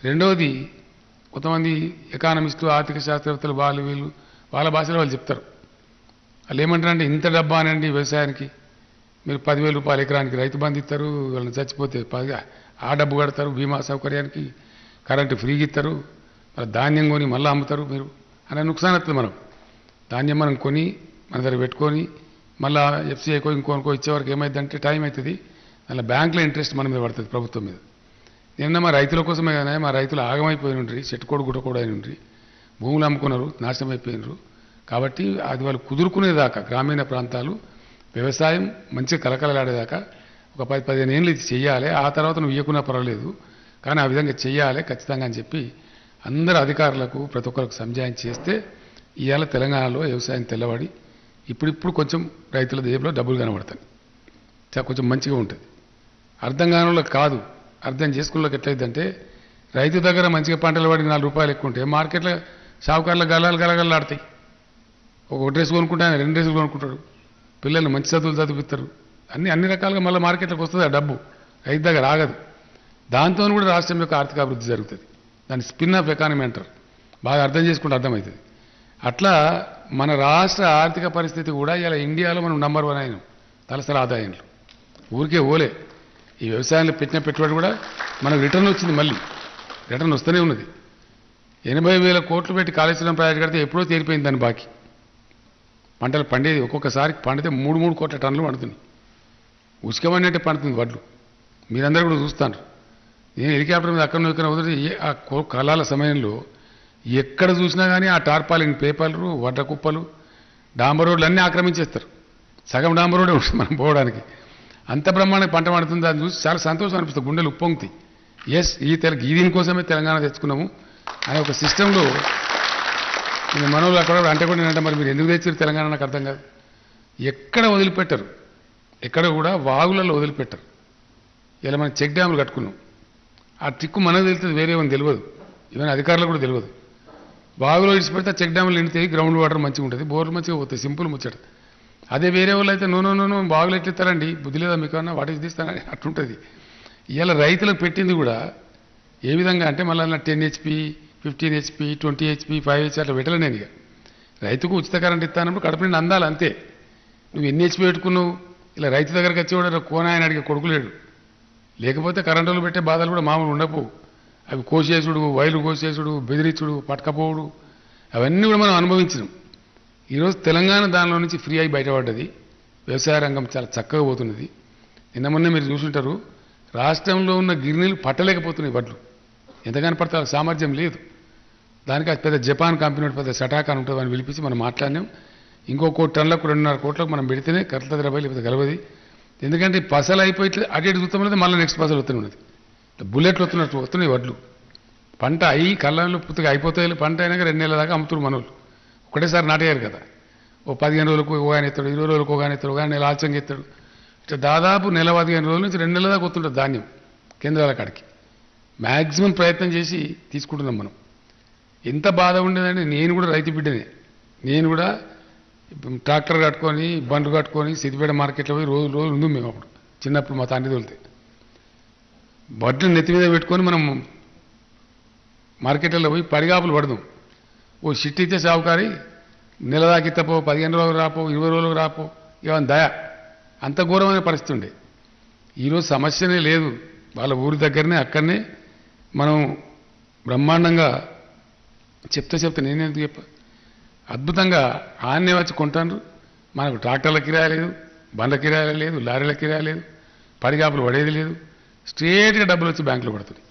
రెండవది కొంతమంది ఎకానమిస్టులు ఆర్థిక శాస్త్రవేత్తలు వాళ్ళు వీళ్ళు వాళ్ళ భాషలో వాళ్ళు చెప్తారు వాళ్ళు ఏమంటారంటే ఇంత డబ్బా అనండి వ్యవసాయానికి మీరు పదివేల రూపాయలు ఎకరానికి రైతు బంధు ఇస్తారు వాళ్ళని చచ్చిపోతే పది ఆ డబ్బు కడతారు బీమా సౌకర్యానికి కరెంటు ఫ్రీగా ఇస్తారు మరి ధాన్యం కొని మళ్ళీ అమ్ముతారు మీరు అనే నుక్సాన్ వస్తుంది మనం ధాన్యం మనం కొని మన దగ్గర పెట్టుకొని మళ్ళీ ఎఫ్సీఐకో ఇంకోనికో ఇచ్చేవరకు ఏమైందంటే టైం అవుతుంది అలా బ్యాంకులో ఇంట్రెస్ట్ మన మీద పడుతుంది ప్రభుత్వం మీద నిన్న మా రైతుల కోసమే కానీ మా రైతులు ఆగమైపోయి ఉండ్రి చెట్టుకోడు గుట్టకోడు అయిన ఉండ్రి భూములు అమ్ముకున్నారు నాశనం అయిపోయినారు కాబట్టి అది వాళ్ళు కుదురుకునేదాకా గ్రామీణ ప్రాంతాలు వ్యవసాయం మంచిగా కలకలలాడేదాకా ఒక పది పదిహేను ఏళ్ళు ఇది చెయ్యాలి ఆ తర్వాత నువ్వు ఇవ్వకున్నా పర్వాలేదు కానీ ఆ విధంగా చెయ్యాలి ఖచ్చితంగా అని చెప్పి అందరు అధికారులకు ప్రతి ఒక్కరికి సంజాయం చేస్తే ఇవాళ తెలంగాణలో వ్యవసాయం తెల్లబడి ఇప్పుడిప్పుడు కొంచెం రైతుల జేబులో డబ్బులు కనబడతాయి చా- కొంచెం మంచిగా ఉంటుంది అర్థం కాని వాళ్ళకి కాదు అర్థం చేసుకున్నకి ఎట్లయిద్దంటే రైతు దగ్గర మంచిగా పంటలు పడి నాలుగు రూపాయలు ఎక్కువ ఉంటే మార్కెట్లో షావుకారుల గలాలు గలగలాడతాయి ఒక డ్రెస్ కొనుక్కుంటే ఆయన రెండు డ్రెస్సులు కొనుక్కుంటాడు పిల్లల్ని మంచి చదువులు చదివిస్తారు అన్ని అన్ని రకాలుగా మళ్ళీ మార్కెట్లోకి వస్తుంది ఆ డబ్బు రైతు దగ్గర ఆగదు దాంతో కూడా రాష్ట్రం యొక్క ఆర్థిక అభివృద్ధి జరుగుతుంది దాన్ని స్పిన్ ఆఫ్ ఎకానమీ అంటారు బాగా అర్థం చేసుకుంటే అర్థమవుతుంది అట్లా మన రాష్ట్ర ఆర్థిక పరిస్థితి కూడా ఇలా ఇండియాలో మనం నంబర్ వన్ అయినాం తలసరి ఆదాయంలో ఊరికే ఓలే ఈ వ్యవసాయంలో పెట్టిన పెట్టుబడి కూడా మనకు రిటర్న్ వచ్చింది మళ్ళీ రిటర్న్ వస్తూనే ఉన్నది ఎనభై వేల కోట్లు పెట్టి కాళేశ్వరం ప్రాజెక్ట్ కడితే ఎప్పుడో తీరిపోయింది దాని బాకీ పంటలు పండేది ఒక్కొక్కసారి పండితే మూడు మూడు కోట్ల టన్నులు పండుతుంది ఉసుకమన్నట్టే పండుతుంది వడ్లు మీరందరూ కూడా చూస్తాను నేను హెలికాప్టర్ మీద అక్కడ ఇక్కడ వదిలి ఏ- ఆ కో- కాలాల సమయంలో ఎక్కడ చూసినా కానీ ఆ టార్పాలిన్ పేపర్లు వడ్ల కుప్పలు డాంబర్ రోడ్లు అన్నీ ఆక్రమించేస్తారు సగం డాంబర్ రోడ్డే ఉంటుంది మనం పోవడానికి అంత బ్రహ్మాండ పంట పండుతుంది దాన్ని చూసి చాలా సంతోషం అనిపిస్తుంది గుండెలు ఉప్పొంగుతాయి ఎస్ ఈ తెల ఈ దీనికోసమే తెలంగాణ తెచ్చుకున్నాము అనే ఒక సిస్టంలో నేను మనోళ్ళు అక్కడ అంటే కూడా నేనంటే మరి మీరు ఎందుకు తెచ్చారు తెలంగాణ నాకు అర్థం కాదు ఎక్కడ వదిలిపెట్టరు ఎక్కడ కూడా వాగులలో వదిలిపెట్టరు ఇలా మనం చెక్ డ్యాములు కట్టుకున్నాం ఆ ట్రిక్కు మనకు తెలుస్తుంది వేరే ఏమని తెలియదు ఈవెన్ అధికారులకు కూడా తెలియదు వాగులో ఇడిచిపెడితే చెక్ డ్యాములు నిండితే గ్రౌండ్ వాటర్ మంచిగా ఉంటుంది బోర్లు మంచిగా పోతాయి సింపుల్ ముచ్చట అదే వేరే వాళ్ళు అయితే నో నో నో నో బాగులు ఎట్లెత్తారండి బుద్ధి లేదా మీకు అన్న వాటి తీస్తానని అట్లుంటుంది ఇవాళ రైతులకు పెట్టింది కూడా ఏ విధంగా అంటే మళ్ళీ ten HP fifteen HP twenty HP five HP అట్లా పెట్టలే నేను ఇక రైతుకు ఉచిత కరెంట్ ఇస్తానప్పుడు కడుపు నిండి అందాలి అంతే నువ్వు ఎన్ని హెచ్పి పెట్టుకున్నావు ఇలా రైతు దగ్గరికి వచ్చేవాడు కోనాయన అడిగే కొడుకులేడు లేకపోతే కరెంటులు పెట్టే బాధలు కూడా మామూలు ఉండవు అవి కోసేసుడు వైర్లు కోసేసుడు బెదిరించుడు పట్టకపోవుడు అవన్నీ కూడా మనం అనుభవించినాం ఈరోజు తెలంగాణ దానిలో నుంచి ఫ్రీ అయి బయటపడ్డది వ్యవసాయ రంగం చాలా చక్కగా పోతున్నది నిన్న మొన్న మీరు చూసుంటారు రాష్ట్రంలో ఉన్న గిరినీలు పట్టలేకపోతున్నాయి వడ్లు ఎంతగానో పడితే వాళ్ళకి సామర్థ్యం లేదు దానికి అది పెద్ద జపాన్ కంపెనీ ఒకటి పెద్ద సటాకాన్ ఉంటుంది అని పిలిపించి మనం మాట్లాడినాం ఇంకో కోటి టన్నులకు రెండున్నర కోట్లకు మనం పెడితేనే కరెక్ట్ రూపాయలు లేకపోతే గలవది ఎందుకంటే ఈ పసలు అయిపోయి ఇట్లా అటు ఇటు చూస్తాం లేదు మళ్ళీ నెక్స్ట్ పసలు వస్తూనే ఉన్నది ఇట్లా బుల్లెట్లు వస్తున్నట్టు వస్తున్నాయి వడ్లు పంట అయ్యి కళ్ళంలో పుత్తగా అయిపోతాయి పంట అయినాక రెండు నెలల దాకా అమ్ముతున్నారు మనోళ్ళు ఒకటేసారి నాటేయారు కదా ఓ పదిహేను రోజులకు ఒక ఆయన ఎత్తాడు ఇరవై రోజులకు ఒక ఆయన ఎత్తాడు ఒక ఆయన నెల ఆలస్యంగా ఎత్తాడు ఇట్లా దాదాపు నెల పదిహేను రోజుల నుంచి రెండు నెలల దాకా వస్తుంటుంది ధాన్యం కేంద్రాల కాడికి మ్యాక్సిమం ప్రయత్నం చేసి తీసుకుంటున్నాం మనం ఎంత బాధ ఉండేదంటే నేను కూడా రైతు బిడ్డనే నేను కూడా ట్రాక్టర్ కట్టుకొని బండ్లు కట్టుకొని సిద్దిపేట మార్కెట్లో పోయి రోజు రోజు ఉంది మేము అప్పుడు చిన్నప్పుడు మా తండ్రి తోలితే బడ్లు నెత్తి మీద పెట్టుకొని మనం మార్కెట్లలో పోయి పడిగాపులు పడదాం ఓ షిట్ ఇచ్చే సావుకారి నెల దాకిత్తపో పదిహేను రోజులు రాపో ఇరవై రోజులకు రాపో ఇవన్నీ దయ అంత ఘోరమైన పరిస్థితి ఉండే ఈరోజు సమస్యనే లేదు వాళ్ళ ఊరి దగ్గరనే అక్కడనే మనం బ్రహ్మాండంగా చెప్తే చెప్తే నేనెందుకు చెప్ప అద్భుతంగా ఆన్నే వచ్చి కొంటాను మనకు ట్రాక్టర్ల కిరాయి లేదు బండ్ల కిరాయి లేదు లారీల కిరాయి లేదు పడిగాపులు పడేది లేదు స్ట్రేట్గా డబ్బులు వచ్చి బ్యాంకులో పడుతుంది